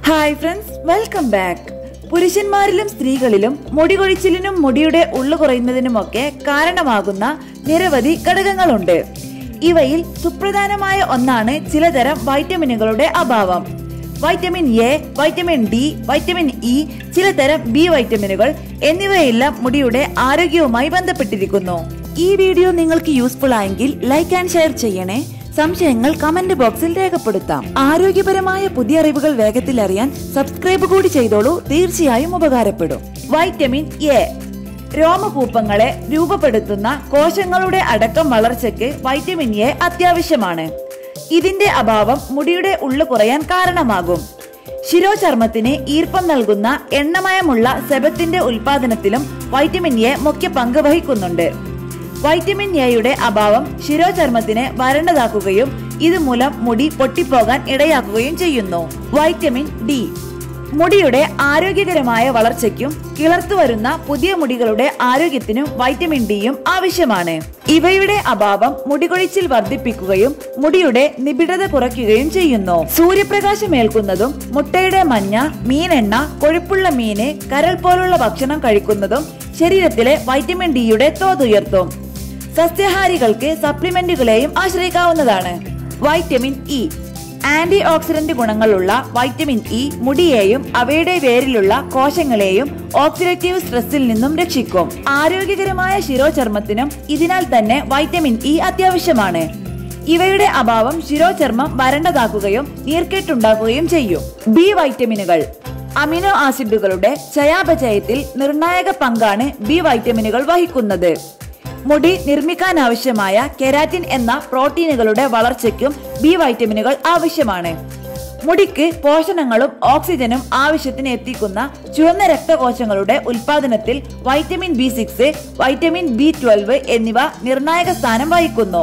hi friends welcome back പുരുഷന്മാരിലും സ്ത്രീകളിലും മുടി കൊഴിച്ചിലിനും മുടിയുടെ ഉള്ളു കുറയുന്നതിനുമൊക്കെ കാരണമാകുന്ന നിരവധി ഘടകങ്ങളുണ്ട് ഇവയിൽ സുപ്രധാനമായ ഒന്നാണ് ചിലതരം വൈറ്റമിനുകളുടെ അഭാവം vitamin A vitamin D vitamin E ചിലതരം ബി വൈറ്റമിനുകൾ എന്നിവയെല്ലാം മുടിയുടെ ആരോഗ്യവുമായി ബന്ധപ്പെട്ടിരിക്കുന്നു ഈ വീഡിയോ നിങ്ങൾക്ക് യൂസ്ഫുൾ ആയെങ്കിൽ ലൈക്ക് ആൻഡ് ഷെയർ ചെയ്യണേ സംശയങ്ങൾ കമന്റ് ബോക്സിൽ രേഖപ്പെടുത്താം ആരോഗ്യപരമായ പുതിയ അറിവുകൾ വേഗത്തിൽ അറിയാൻ സബ്സ്ക്രൈബ് കൂടി ചെയ്തോളൂ തീർച്ചയായും ഉപകാരപ്പെടും വൈറ്റമിൻ എ രോമകൂപ്പങ്ങളെ രൂപപ്പെടുത്തുന്ന കോശങ്ങളുടെ അടക്കം വളർച്ചയ്ക്ക് വൈറ്റമിൻ എ അത്യാവശ്യമാണ് ഇതിന്റെ അഭാവം മുടിയുടെ ഉള്ളു കുറയാൻ കാരണമാകും ശിരോചർമ്മത്തിന് ഈർപ്പം നൽകുന്ന എണ്ണമയമുള്ള സെബത്തിന്റെ ഉൽപാദനത്തിലും വൈറ്റമിൻ എ മുഖ്യ പങ്ക് വഹിക്കുന്നുണ്ട് വൈറ്റമിൻ എയുടെ അഭാവം ശിരോചർമ്മത്തിനെ വരണ്ടതാക്കുകയും ഇതുമൂലം മുടി പൊട്ടിപ്പോകാൻ ഇടയാക്കുകയും ചെയ്യുന്നു വൈറ്റമിൻ ഡി മുടിയുടെ ആരോഗ്യകരമായ വളർച്ചയ്ക്കും കിളർത്തു വരുന്ന പുതിയ മുടികളുടെ ആരോഗ്യത്തിനും വൈറ്റമിൻ ഡിയും ആവശ്യമാണ് ഇവയുടെ അഭാവം മുടികൊഴിച്ചിൽ വർദ്ധിപ്പിക്കുകയും മുടിയുടെ നിബിഡത കുറയ്ക്കുകയും ചെയ്യുന്നു സൂര്യപ്രകാശം ഏൽക്കുന്നതും മുട്ടയുടെ മഞ്ഞ മീനെണ്ണ കൊഴുപ്പുള്ള മീന് കരൾ പോലുള്ള ഭക്ഷണം കഴിക്കുന്നതും ശരീരത്തിലെ വൈറ്റമിൻ ഡിയുടെ തോതുയർത്തും സസ്യഹാരികൾക്ക് സപ്ലിമെന്റുകളെയും ആശ്രയിക്കാവുന്നതാണ് വൈറ്റമിൻ ഇ ആന്റി ഓക്സിഡന്റ് ഗുണങ്ങളുള്ള വൈറ്റമിൻ ഇ മുടിയെയും അവയുടെ വേരിലുള്ള കോശങ്ങളെയും ഓക്സിഡേറ്റീവ് സ്ട്രെസ്സിൽ നിന്നും രക്ഷിക്കും ആരോഗ്യകരമായ ശിരോചർമ്മത്തിനും ഇതിനാൽ തന്നെ വൈറ്റമിൻ ഇ അത്യാവശ്യമാണ് ഇവയുടെ അഭാവം ശിരോചർമ്മം വരണ്ടതാക്കുകയും നീർക്കെട്ടുണ്ടാക്കുകയും ചെയ്യും ബി വൈറ്റമിനുകൾ അമിനോ ആസിഡുകളുടെ ചയാപചയത്തിൽ നിർണായക പങ്കാണ് ബി വൈറ്റമിനുകൾ വഹിക്കുന്നത് മുടി നിർമ്മിക്കാനാവശ്യമായ കെരാറ്റിൻ എന്ന പ്രോട്ടീനുകളുടെ വളർച്ചയ്ക്കും ബി വൈറ്റമിനുകൾ ആവശ്യമാണ് മുടിക്ക് പോഷണങ്ങളും ഓക്സിജനും ആവശ്യത്തിന് എത്തിക്കുന്ന ചുവന്ന രക്തകോശങ്ങളുടെ ഉൽപാദനത്തിൽ vitamin B six vitamin B twelve എന്നിവ നിർണായക സ്ഥാനം വഹിക്കുന്നു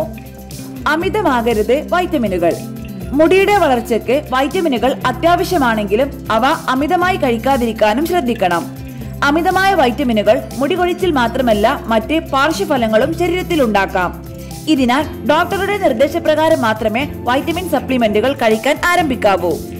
അമിതമാകരുത് വൈറ്റമിനുകൾ മുടിയുടെ വളർച്ചയ്ക്ക് വൈറ്റമിനുകൾ അത്യാവശ്യമാണെങ്കിലും അവ അമിതമായി കഴിക്കാതിരിക്കാനും ശ്രദ്ധിക്കണം അമിതമായ വൈറ്റമിനുകൾ മുടി കൊഴിച്ചിൽ മാത്രമല്ല മറ്റ് പാർശ്വഫലങ്ങളും ശരീരത്തിൽ ഉണ്ടാക്കാം ഇതിനാൽ ഡോക്ടറുടെ നിർദ്ദേശപ്രകാരം മാത്രമേ വൈറ്റമിൻ സപ്ലിമെന്റുകൾ കഴിക്കാൻ ആരംഭിക്കാവൂ